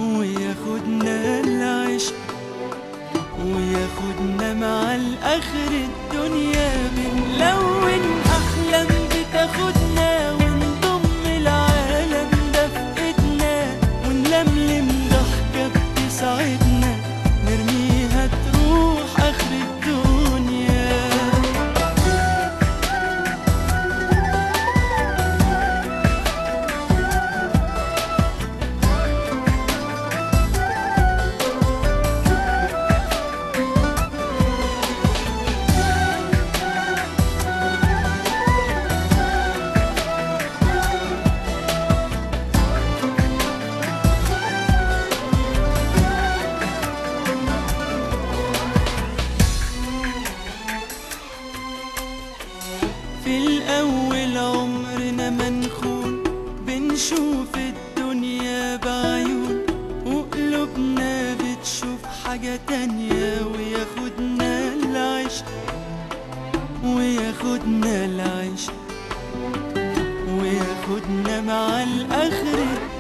وياخدنا العشق وياخدنا مع الآخر الدنيا بنلون أحلام بتاخدنا ونضم العالم ده في إيدنا ونلملم ضحكة بتسعدنا نرميها تروح آخر الدنيا في الأول عمرنا ما نخون بنشوف الدنيا بعيون وقلوبنا بتشوف حاجة تانية وياخدنا العشق وياخدنا العشق وياخدنا مع الآخر